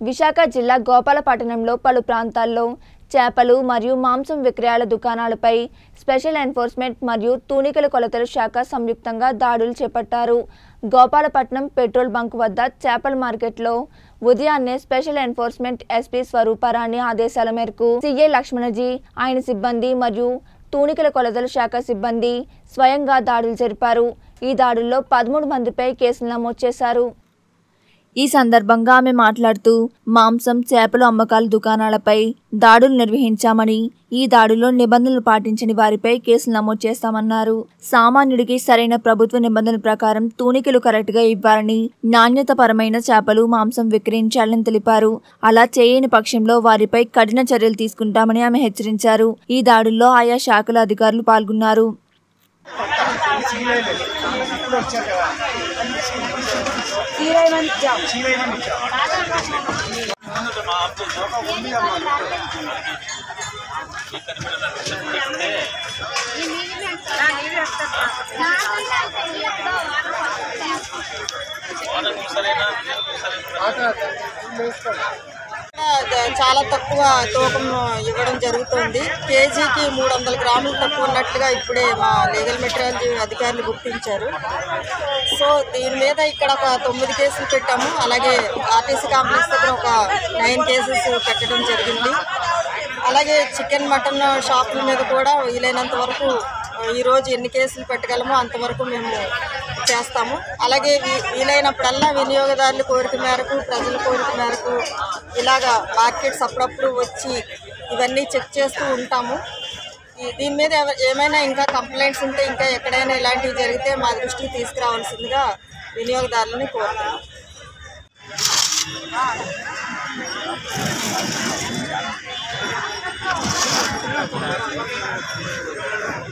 విశాఖ జిల్లా గోపాలపట్టణంలో పలు ప్రాంతాల్లో చేపలు మరియు మాంసం విక్రయాల దుకాణాలపై స్పెషల్ ఎన్ఫోర్స్మెంట్ మరియు తూనికల కొలతల శాఖ సంయుక్తంగా దాడులు చేపట్టారు గోపాలపట్నం పెట్రోల్ బంక్ వద్ద చేపల మార్కెట్లో ఉదయాన్నే స్పెషల్ ఎన్ఫోర్స్మెంట్ ఎస్పీ స్వరూపారాణి ఆదేశాల మేరకు సిఐ లక్ష్మణజీ ఆయన సిబ్బంది మరియు తూనికల కొలతల శాఖ సిబ్బంది స్వయంగా దాడులు జరిపారు ఈ దాడుల్లో పదమూడు మందిపై కేసులు నమోదు చేశారు ఈ సందర్భంగా ఆమె మాట్లాడుతూ మాంసం చేపలు అమ్మకాల దుకాణాలపై దాడులు నిర్వహించామని ఈ దాడిలో నిబంధనలు పాటించని వారిపై కేసులు నమోదు చేస్తామన్నారు సామాన్యుడికి సరైన ప్రభుత్వ నిబంధనల ప్రకారం తూనికలు కరెక్ట్గా ఇవ్వాలని నాణ్యతపరమైన చేపలు మాంసం విక్రయించాలని తెలిపారు అలా చేయని పక్షంలో వారిపై కఠిన చర్యలు తీసుకుంటామని ఆమె హెచ్చరించారు ఈ దాడుల్లో ఆయా శాఖల అధికారులు పాల్గొన్నారు ద- చాలా తక్కువ తూకం ఇవ్వడం జరుగుతుంది కేజీకి మూడు వందల గ్రాములు తక్కువ ఉన్నట్లుగా ఇప్పుడే మా లీగల్ మెటీరియల్ అధికారులు గుర్తించారు సో దీని మీద ఇక్కడ ఒక తొమ్మిది కేసులు పెట్టాము అలాగే ఆర్టీసీ కాంప్లెక్స్ దగ్గర ఒక నైన్ కేసెస్ పెట్టడం జరిగింది అలాగే చికెన్ మటన్ షాపుల మీద కూడా వీలైనంత వరకు ఈరోజు ఎన్ని కేసులు పెట్టగలమో అంతవరకు మేము చేస్తాము అలాగే వీ- వీలైనప్పుడల్లా వినియోగదారుల కోరిక మేరకు ప్రజల కోరిక మేరకు ఇలాగా మార్కెట్స్ అప్పుడప్పుడు వచ్చి ఇవన్నీ చెక్ చేస్తూ ఉంటాము ఈ- దీని మీద ఎవ- ఏమైనా ఇంకా కంప్లైంట్స్ ఉంటే ఇంకా ఎక్కడైనా ఇలాంటివి జరిగితే మా దృష్టికి తీసుకురావాల్సిందిగా వినియోగదారులని కోరుతున్నాం